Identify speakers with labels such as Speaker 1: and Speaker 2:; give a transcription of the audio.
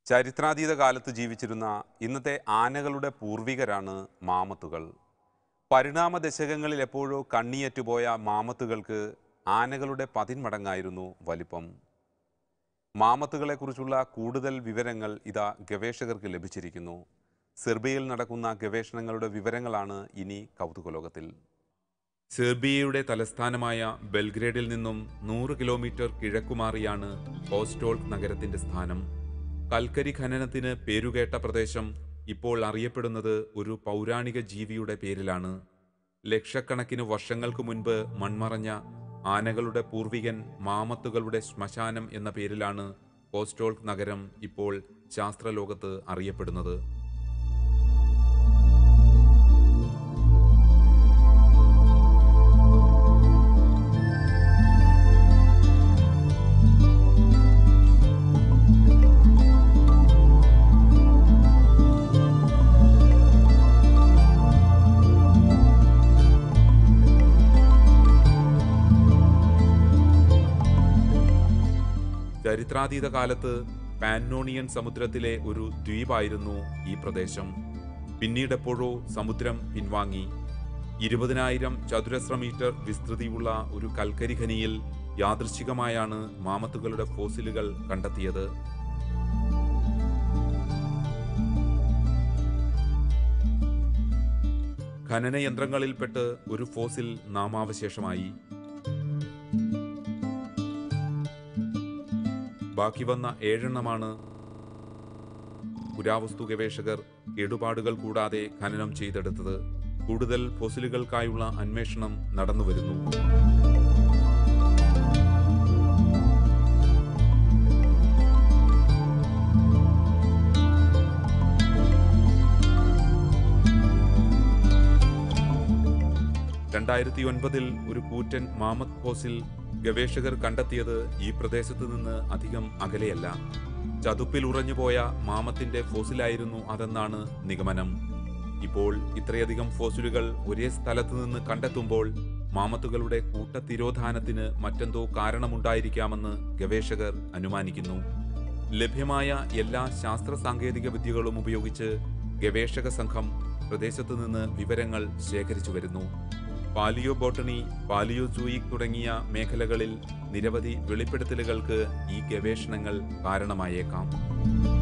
Speaker 1: ചരിത്രാതീത കാലത്ത് ജീവിച്ചിരുന്ന ഇന്നത്തെ ആനകളുടെ പൂർവികരാണ് മാമത്തുകൾ പരിണാമ ദശകങ്ങളിൽ എപ്പോഴോ കണ്ണിയറ്റുപോയ മാമത്തുകൾക്ക് ആനകളുടെ പതിന്മടങ്ങായിരുന്നു വലിപ്പം മാമത്തുകളെക്കുറിച്ചുള്ള കൂടുതൽ വിവരങ്ങൾ ഇതാ ഗവേഷകർക്ക് ലഭിച്ചിരിക്കുന്നു സെർബിയയിൽ നടക്കുന്ന ഗവേഷണങ്ങളുടെ വിവരങ്ങളാണ് ഇനി കൗതുകലോകത്തിൽ സെർബിയയുടെ തലസ്ഥാനമായ ബെൽഗ്രേഡിൽ നിന്നും നൂറ് കിലോമീറ്റർ കിഴക്കുമാറിയാണ് ഓസ്റ്റോൾക്ക് നഗരത്തിന്റെ സ്ഥാനം കൽക്കരി ഖനനത്തിന് പേരുകേട്ട പ്രദേശം ഇപ്പോൾ അറിയപ്പെടുന്നത് ഒരു പൗരാണിക ജീവിയുടെ പേരിലാണ് ലക്ഷക്കണക്കിന് വർഷങ്ങൾക്ക് മുൻപ് മൺമറഞ്ഞ ആനകളുടെ പൂർവികൻ മാമത്തുകളുടെ ശ്മശാനം എന്ന പേരിലാണ് ഓസ്റ്റോൾക്ക് നഗരം ഇപ്പോൾ ശാസ്ത്രലോകത്ത് അറിയപ്പെടുന്നത് ചരിത്രാതീത കാലത്ത് പാന്നോണിയൻ സമുദ്രത്തിലെ ഒരു ദ്വീപായിരുന്നു ഈ പ്രദേശം പിന്നീടെപ്പോഴോ സമുദ്രം പിൻവാങ്ങി ഇരുപതിനായിരം ചതുരശ്ര മീറ്റർ വിസ്തൃതിയുള്ള ഒരു കൽക്കരി ഖനിയിൽ യാദൃശ്ചികമായാണ് മാമത്തുകളുടെ ഫോസിലുകൾ കണ്ടെത്തിയത് ഖനനയന്ത്രങ്ങളിൽപ്പെട്ട് ഒരു ഫോസിൽ നാമാവശേഷമായി ബാക്കി വന്ന ഏഴെണ്ണമാണ് പുരാവസ്തു ഗവേഷകർ കേടുപാടുകൾ കൂടാതെ ഖനനം ചെയ്തെടുത്തത് കൂടുതൽ ഫോസിലുകൾക്കായുള്ള അന്വേഷണം നടന്നുവരുന്നു രണ്ടായിരത്തി ഒൻപതിൽ ഒരു കൂറ്റൻ മാമത് ഫോസിൽ ഗവേഷകർ കണ്ടെത്തിയത് ഈ പ്രദേശത്ത് നിന്ന് അധികം അകലെയല്ല ചതുപ്പിൽ ഉറഞ്ഞുപോയ മാമത്തിന്റെ ഫോസിലായിരുന്നു അതെന്നാണ് നിഗമനം ഇപ്പോൾ ഇത്രയധികം ഫോസിലുകൾ ഒരേ സ്ഥലത്ത് നിന്ന് കണ്ടെത്തുമ്പോൾ മാമത്തുകളുടെ കൂട്ടത്തിരോധാനത്തിന് മറ്റെന്തോ കാരണമുണ്ടായിരിക്കാമെന്ന് ഗവേഷകർ അനുമാനിക്കുന്നു ലഭ്യമായ എല്ലാ ശാസ്ത്ര സാങ്കേതിക വിദ്യകളും ഉപയോഗിച്ച് ഗവേഷക സംഘം പ്രദേശത്തു നിന്ന് വിവരങ്ങൾ ശേഖരിച്ചു വരുന്നു പാലിയോ ബോട്ടണി പാലിയോ സൂയിക് തുടങ്ങിയ മേഖലകളിൽ നിരവധി വെളിപ്പെടുത്തലുകൾക്ക് ഈ ഗവേഷണങ്ങൾ കാരണമായേക്കാം